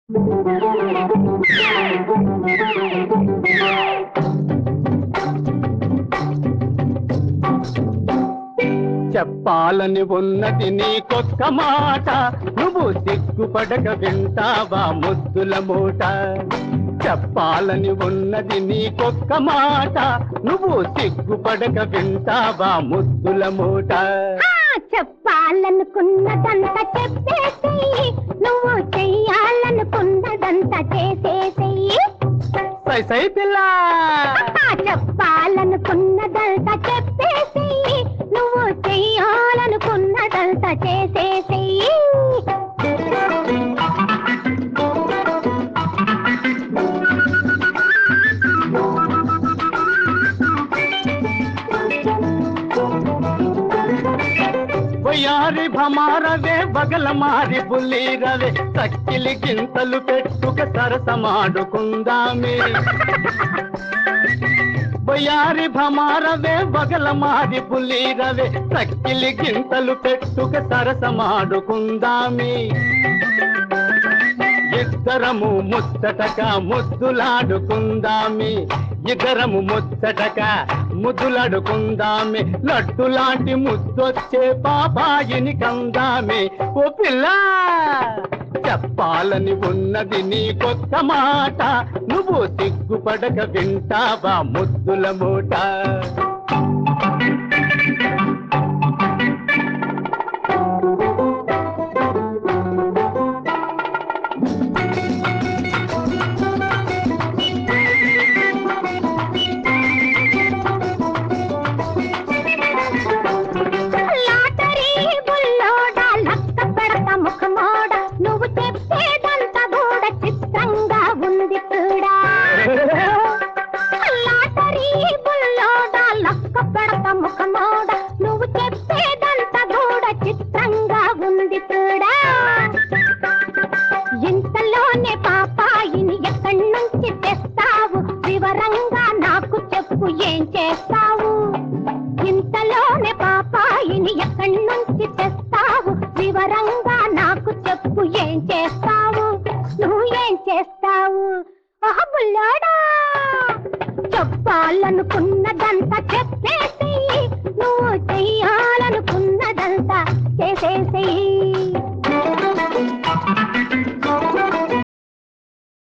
చెప్పాలని ఉన్నది నీకొక్క మాట నువ్వు సిగ్గుపడక వింటావా ముద్దుల మూట చెప్పాలని ఉన్నది నీకొక్క మాట నువ్వు సిగ్గుపడక వింటావా ముద్దుల మూట ఆ, చెప్పాలనుకున్నదంతా చెప్పేసేయి నువ్వు చెయ్యాలనుకున్నదంతా చేసేసేయి సై సై పిల్ల ఆ, చెప్పాలనుకున్నదంతా చెప్పేసేయి నువ్వు చెయ్యాలనుకున్నదంతా చేసేసేయి వయారి భమారవే బగల మారి బుల్లిరవే సక్కిలి గింతలు పెట్టుక సరసమాడుకుందామే వయారి భమారవే బగల మారి బుల్లిరవే సక్కిలి గింతలు పెట్టుక సరసమాడుకుందామే ఇద్దరము ముచ్చటక ముద్దులాడుకుందామే ఇద్దరము ముచ్చటక ముద్దులాడుకుందామే లడ్డు లాంటి ముద్దొచ్చే పాపాయిని కందామే ఓ పిల్ల చెప్పాలని ఉన్నది నీ కొత్త మాట నువ్వు సిగ్గుపడక వింటావా ముద్దుల మూట లాటరీ బుల్లోడా లక్క పెడత ముఖమోడ నువ్వు చెప్పేదంతా కూడా చిత్రంగా ఉంది చూడా లాటరీ బుల్లోడా లక్క పెడత ముఖమోడ నువ్వు చెప్పేదంతా కూడా చిత్రంగా ఉంది చూడా ఇంతలోనే పాపాయిని ఎక్కడి నుంచి తెస్తావు వివరంగా నాకు చెప్పు ఏం చేస్తావు ఇంతలోనే పాపాయిని ఎక్కడి నుంచి తెస్తావు వివరంగా నాకు చెప్పు ఏం చేస్తావు నువ్వు ఏం చేస్తావు ఆహా బుల్లాడా చెప్పాలనుకున్నదంతా చెప్పేసి నువ్వు చెయ్యాలనుకున్నదంతా చేసేసేయి